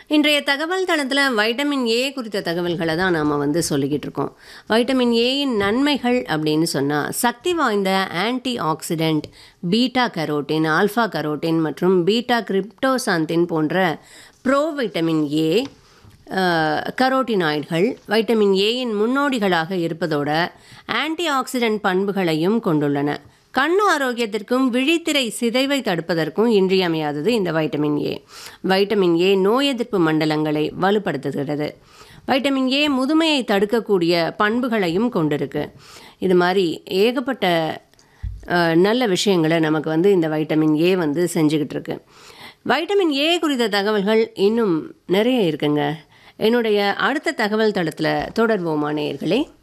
இன்றைய தகவல் தளத்தில் வைட்டமின் ஏ குறித்த தகவல்களை தான் நாம் வந்து சொல்லிக்கிட்டு இருக்கோம் வைட்டமின் ஏயின் நன்மைகள் அப்படின்னு சொன்னால் சக்தி வாய்ந்த antioxidant beta carotene alpha carotene மற்றும் பீட்டா கிரிப்டோசாந்தின் போன்ற ப்ரோ வைட்டமின் ஏ கரோட்டினாய்டுகள் வைட்டமின் ஏயின் முன்னோடிகளாக இருப்பதோட ஆன்டி ஆக்சிடென்ட் பண்புகளையும் கொண்டுள்ளன கண் ஆரோக்கியத்திற்கும் விழித்திரை சிதைவை தடுப்பதற்கும் இன்றியமையாதது இந்த வைட்டமின் ஏ வைட்டமின் ஏ நோய் எதிர்ப்பு மண்டலங்களை வலுப்படுத்துகிறது வைட்டமின் ஏ முதுமையை தடுக்கக்கூடிய பண்புகளையும் கொண்டிருக்கு இது மாதிரி ஏகப்பட்ட அஹ், நல்ல விஷயங்களை நமக்கு வந்து இந்த வைட்டமின் ஏ வந்து செஞ்சுக்கிட்டு இருக்கு வைட்டமின் ஏ குறித்த தகவல்கள் இன்னும் நிறைய இருக்குங்க என்னுடைய அடுத்த தகவல் தளத்தில் தொடர்வோமா நேயர்களே